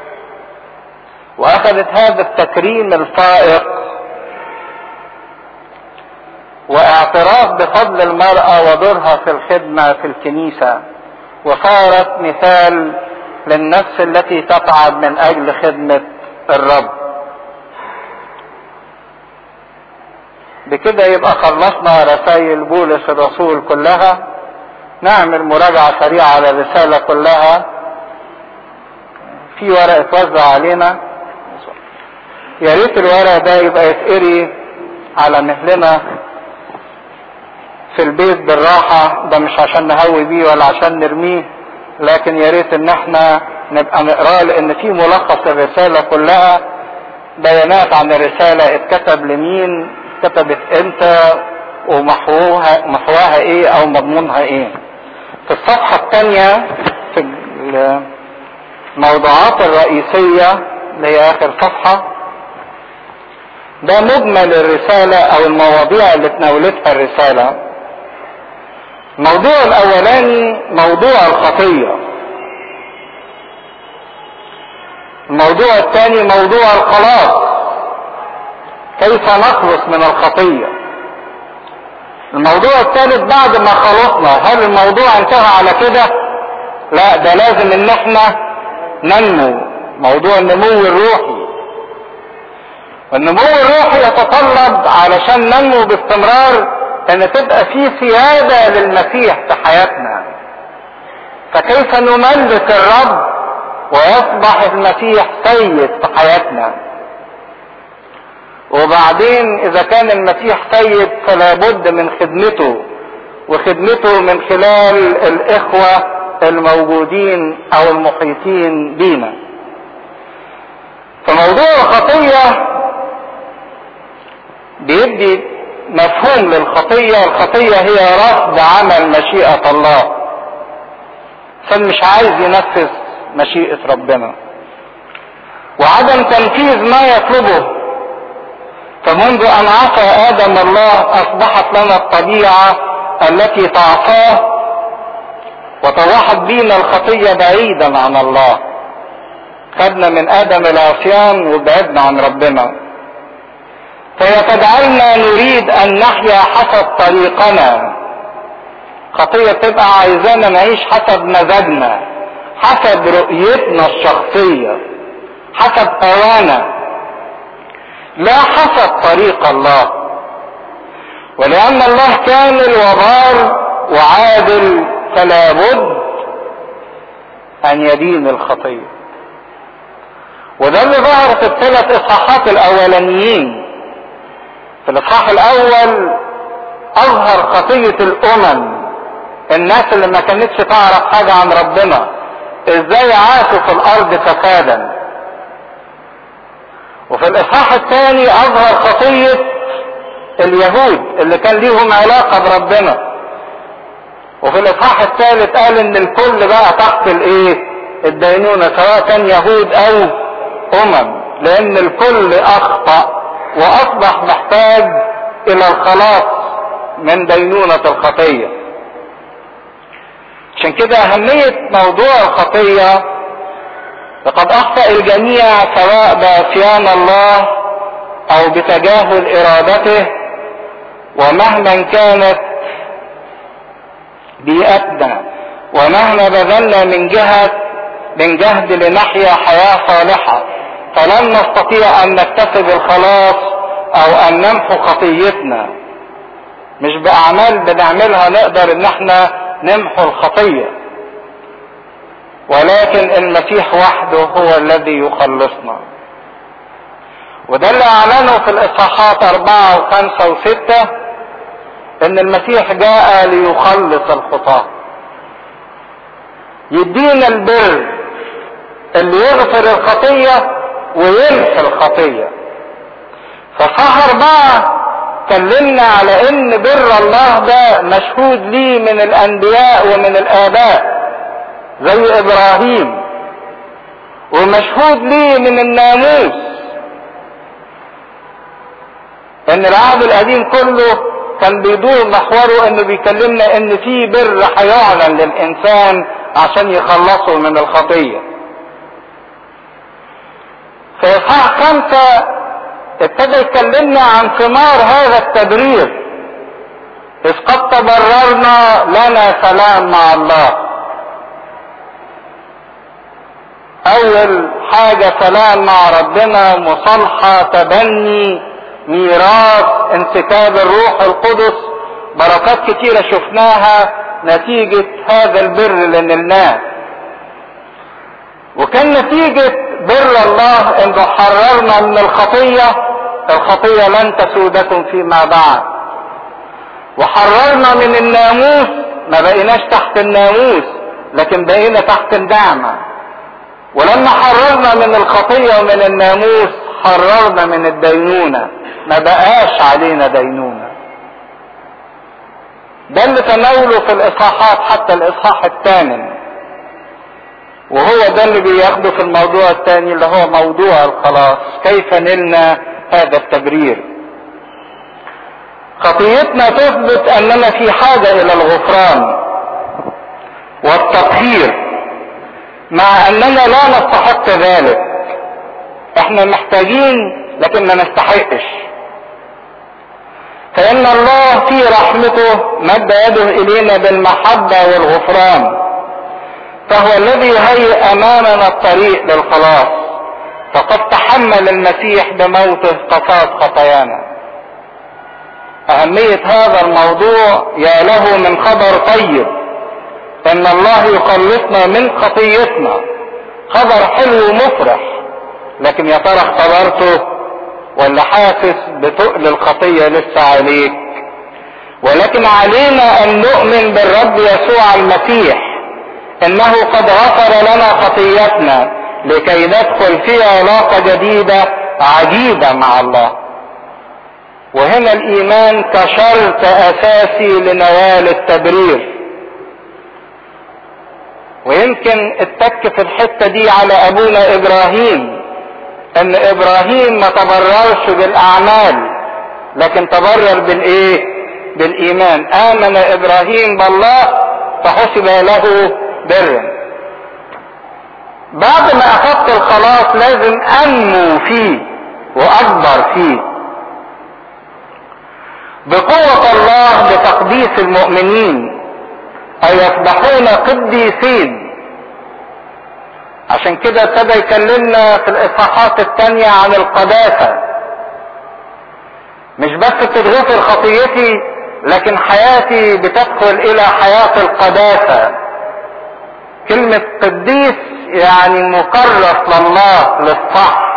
واخذت هذا التكريم الفائق واعتراف بفضل المرأة ودورها في الخدمة في الكنيسة وصارت مثال للنفس التي تتعب من اجل خدمة الرب بكده يبقى خلصنا رسائل بولس الرسول كلها نعمل مراجعة سريعة على الرسالة كلها في ورق اتوزع علينا يا ريت الورق ده يبقى يتقري على مهلنا في البيت بالراحة ده مش عشان نهوي بيه ولا عشان نرميه لكن يا ريت ان احنا نبقى نقراه لان في ملخص الرسالة كلها بيانات عن الرسالة اتكتب لمين اتكتبت امتى ومحوها محواها ايه او مضمونها ايه في الصفحة الثانية في الموضوعات الرئيسية اللي هي اخر صفحة ده مجمل الرسالة او المواضيع اللي تناولتها الرسالة الموضوع الاولاني موضوع الخطية الموضوع الثاني موضوع الخلاص كيف نخلص من الخطية الموضوع الثالث بعد ما خلصنا هل الموضوع انتهى على كده لا ده لازم ان احنا ننمو موضوع النمو الروحي والنمو الروحي يتطلب علشان ننمو باستمرار ان تبقى في سيادة للمسيح في حياتنا فكيف نملك الرب ويصبح المسيح سيد في حياتنا وبعدين اذا كان المسيح سيد فلا بد من خدمته وخدمته من خلال الاخوة الموجودين او المحيطين بينا فموضوع الخطية بيدي مفهوم للخطية الخطية هي رفض عمل مشيئة الله عشان مش عايز ينفذ مشيئة ربنا وعدم تنفيذ ما يطلبه فمنذ ان عصى ادم الله اصبحت لنا الطبيعة التي تعصاه وطوحت بينا الخطية بعيدا عن الله خدنا من ادم العصيان وبعدنا عن ربنا فهي تجعلنا نريد ان نحيا حسب طريقنا خطية تبقى عايزانا نعيش حسب مزاجنا حسب رؤيتنا الشخصية حسب هوانا لا حسب طريق الله ولأن الله كامل وبار وعادل فلا بد أن يدين الخطية وده اللي ظهر في الثلاث إصحاحات الأولانيين في الإصحاح الأول أظهر خطية الأمم الناس اللي ما كانتش تعرف حاجة عن ربنا ازاي عاشوا في الأرض فسادا وفي الإصحاح الثاني أظهر خطية اليهود اللي كان ليهم علاقة بربنا وفي الإصحاح الثالث قال إن الكل بقى تحت الإيه؟ الدينونة سواء كان يهود أو أمم لأن الكل أخطأ وأصبح محتاج إلى الخلاص من دينونة الخطية عشان كده أهمية موضوع الخطية لقد أخطأ الجميع سواء بعصيان الله أو بتجاهل إرادته ومهما كانت بيئتنا ومهما بذلنا من جهة من جهد لنحيا حياة صالحة فلن نستطيع أن نكتسب الخلاص أو أن نمحو خطيتنا مش بأعمال بنعملها نقدر إن احنا نمحو الخطية ولكن المسيح وحده هو الذي يخلصنا وده اللي اعلنه في الاصحاحات اربعة وخمسة وستة ان المسيح جاء ليخلص الخطاة يدينا البر اللي يغفر الخطية ويمحي الخطية فصح أربعة اتكلمنا على ان بر الله ده مشهود ليه من الانبياء ومن الاباء زي ابراهيم ومشهود ليه من الناموس ان العهد القديم كله كان بيدور محوره انه بيكلمنا ان في بر هيعلن للانسان عشان يخلصه من الخطيه في اصحاح خمسه ابتدى يكلمنا عن ثمار هذا التبرير اذ قد تبررنا لنا سلام مع الله اول حاجه سلام مع ربنا مصالحه تبني ميراث انسكاب الروح القدس بركات كتيره شفناها نتيجه هذا البر اللي نلناه وكان نتيجه بر الله انه حررنا من الخطيه الخطيه لن تسودكم فيما بعد وحررنا من الناموس ما بقيناش تحت الناموس لكن بقينا تحت النعمه ولما حررنا من الخطيه ومن الناموس حررنا من الدينونه ما بقاش علينا دينونه ده اللي تناوله في الاصحاحات حتى الاصحاح الثامن وهو ده اللي بياخده في الموضوع الثاني اللي هو موضوع الخلاص كيف نلنا هذا التبرير خطيتنا تثبت اننا في حاجه الى الغفران والتطهير مع اننا لا نستحق ذلك احنا محتاجين لكن ما نستحقش فان الله في رحمته مد يده الينا بالمحبه والغفران فهو الذي يهيئ امامنا الطريق للخلاص فقد تحمل المسيح بموته قصاص خطايانا اهمية هذا الموضوع يا له من خبر طيب ان الله يخلصنا من خطيتنا خبر حلو ومفرح لكن يا ترى اختبرته ولا حاسس بتقل الخطية لسه عليك ولكن علينا ان نؤمن بالرب يسوع المسيح انه قد غفر لنا خطيتنا لكي ندخل في علاقة جديدة عجيبة مع الله وهنا الايمان كشرط اساسي لنوال التبرير ويمكن التك في الحتة دي على ابونا ابراهيم ان ابراهيم ما تبررش بالاعمال لكن تبرر بالايه بالايمان امن ابراهيم بالله فحسب له برا بعد ما اخذت الخلاص لازم انمو فيه واكبر فيه بقوة الله بتقديس المؤمنين أي يصبحون قديسين عشان كده ابتدى يكلمنا في الإصحاحات التانية عن القداسة مش بس بتتغفر خطيتي لكن حياتي بتدخل إلى حياة القداسة كلمة قديس يعني مكرس لله للصح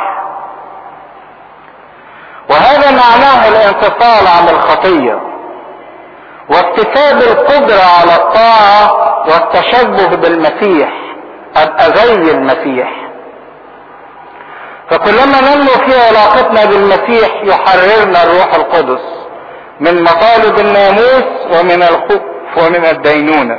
وهذا معناه الانفصال عن الخطية واكتساب القدرة على الطاعة والتشبه بالمسيح ابقى زي المسيح فكلما ننمو في علاقتنا بالمسيح يحررنا الروح القدس من مطالب الناموس ومن الخوف ومن الدينونة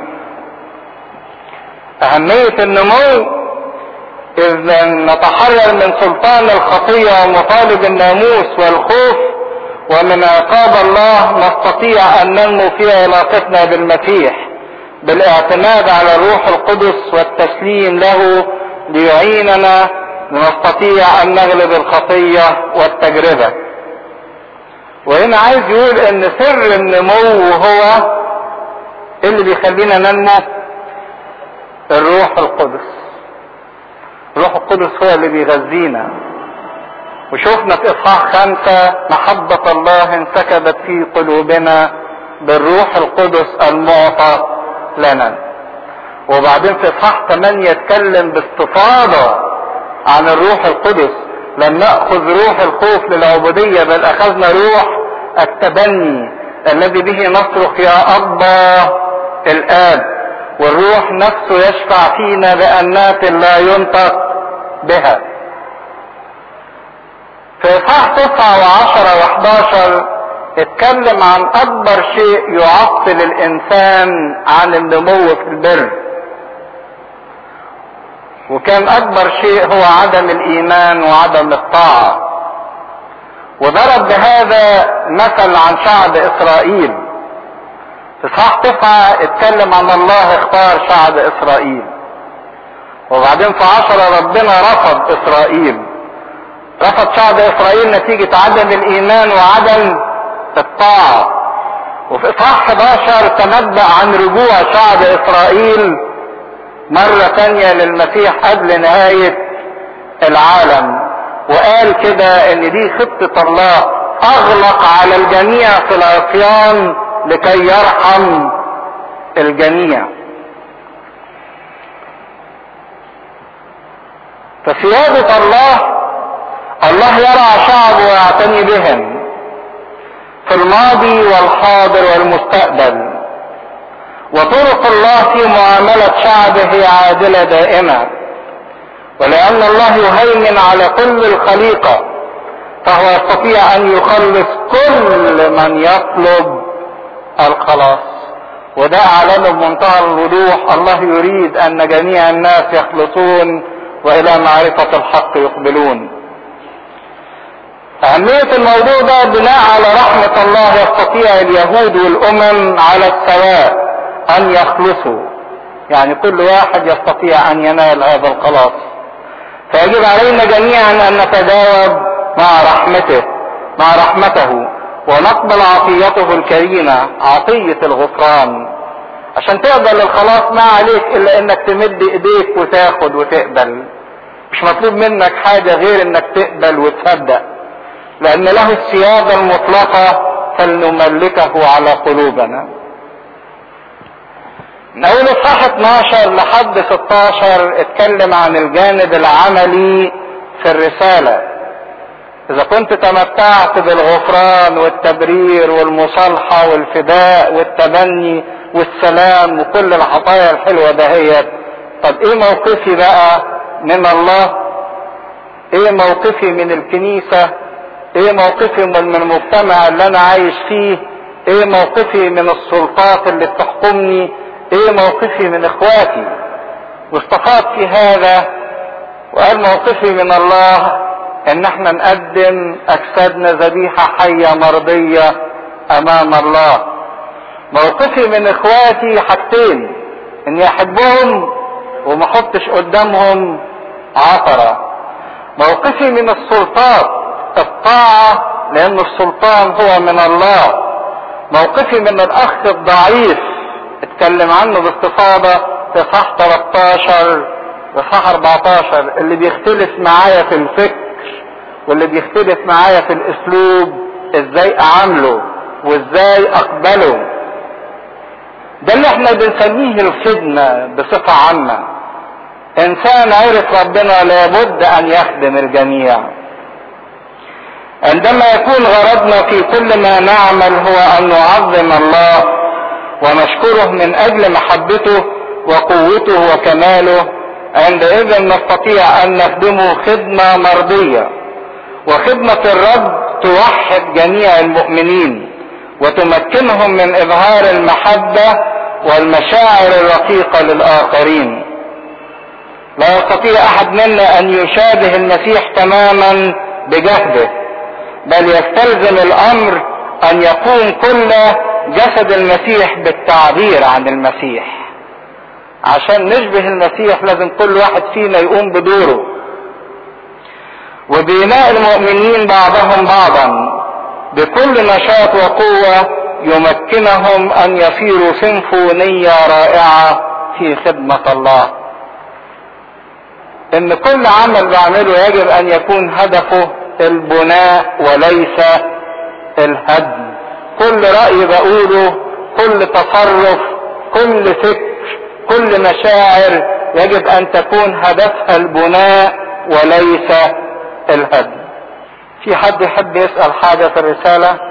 أهمية النمو إذ نتحرر من سلطان الخطية ومطالب الناموس والخوف ومن عقاب الله نستطيع أن ننمو في علاقتنا بالمسيح بالاعتماد على الروح القدس والتسليم له ليعيننا نستطيع أن نغلب الخطية والتجربة وهنا عايز يقول ان سر النمو هو اللي بيخلينا ننمو الروح القدس الروح القدس هو اللي بيغذينا وشوفنا في اصحاح خمسة محبة الله انسكبت في قلوبنا بالروح القدس المعطى لنا وبعدين في اصحاح 8 يتكلم باستفاضة عن الروح القدس لم نأخذ روح الخوف للعبودية بل اخذنا روح التبني الذي به نصرخ يا ابا الاب والروح نفسه يشفع فينا بأنات لا ينطق بها في اصحاح تسعة وعشرة وحداشر اتكلم عن اكبر شيء يعطل الانسان عن النمو في البر وكان اكبر شيء هو عدم الايمان وعدم الطاعة وضرب بهذا مثل عن شعب اسرائيل في اصحاح تسعة اتكلم عن الله اختار شعب اسرائيل وبعدين في عشرة ربنا رفض اسرائيل رفض شعب اسرائيل نتيجة عدم الايمان وعدم الطاعة وفي اصحاح 11 تنبأ عن رجوع شعب اسرائيل مرة تانية للمسيح قبل نهاية العالم وقال كده ان دي خطة الله اغلق على الجميع في العصيان لكي يرحم الجميع فسيادة الله الله يرعى شعبه ويعتني بهم في الماضي والحاضر والمستقبل وطرق الله في معاملة شعبه هي عادلة دائمة ولأن الله يهيمن على كل الخليقة فهو يستطيع أن يخلص كل من يطلب الخلاص وده أعلنه بمنتهى الوضوح الله يريد أن جميع الناس يخلصون وإلى معرفة الحق يقبلون أهمية الموضوع ده بناء على رحمة الله يستطيع اليهود والأمم على السواء أن يخلصوا يعني كل واحد يستطيع أن ينال هذا الخلاص فيجب علينا جميعا أن نتجاوب مع رحمته مع رحمته ونقبل عطيته الكريمة عطية الغفران عشان تقبل الخلاص ما عليك إلا إنك تمد إيديك وتاخد وتقبل مش مطلوب منك حاجة غير إنك تقبل وتصدق لأن له السيادة المطلقة فلنملكه على قلوبنا من أول إصحاح 12 لحد 16 اتكلم عن الجانب العملي في الرسالة إذا كنت تمتعت بالغفران والتبرير والمصالحة والفداء والتبني والسلام وكل العطايا الحلوة دهيت طب إيه موقفي بقى من الله؟ إيه موقفي من الكنيسة؟ ايه موقفي من المجتمع اللي انا عايش فيه ايه موقفي من السلطات اللي بتحكمني ايه موقفي من اخواتي واستفاض في هذا وقال موقفي من الله ان احنا نقدم اجسادنا ذبيحة حية مرضية امام الله موقفي من اخواتي حاجتين اني احبهم وما احطش قدامهم عثرة موقفي من السلطات الطاعة لأن السلطان هو من الله موقفي من الأخ الضعيف اتكلم عنه باستفاضة في صح 13 وصح 14 اللي بيختلف معايا في الفكر واللي بيختلف معايا في الأسلوب ازاي أعامله وازاي أقبله ده اللي احنا بنسميه الخدمة بصفة عامة إنسان عرف ربنا لابد أن يخدم الجميع عندما يكون غرضنا في كل ما نعمل هو ان نعظم الله ونشكره من اجل محبته وقوته وكماله عندئذ نستطيع ان نخدمه خدمه مرضيه وخدمه الرب توحد جميع المؤمنين وتمكنهم من اظهار المحبه والمشاعر الرقيقه للاخرين لا يستطيع احد منا ان يشابه المسيح تماما بجهده بل يستلزم الامر ان يكون كل جسد المسيح بالتعبير عن المسيح عشان نشبه المسيح لازم كل واحد فينا يقوم بدوره وبناء المؤمنين بعضهم بعضا بكل نشاط وقوة يمكنهم ان يصيروا سيمفونية رائعة في خدمة الله ان كل عمل بعمله يجب ان يكون هدفه البناء وليس الهدم كل رأي بقوله كل تصرف كل فكر كل مشاعر يجب ان تكون هدفها البناء وليس الهدم في حد يحب يسأل حاجة في الرسالة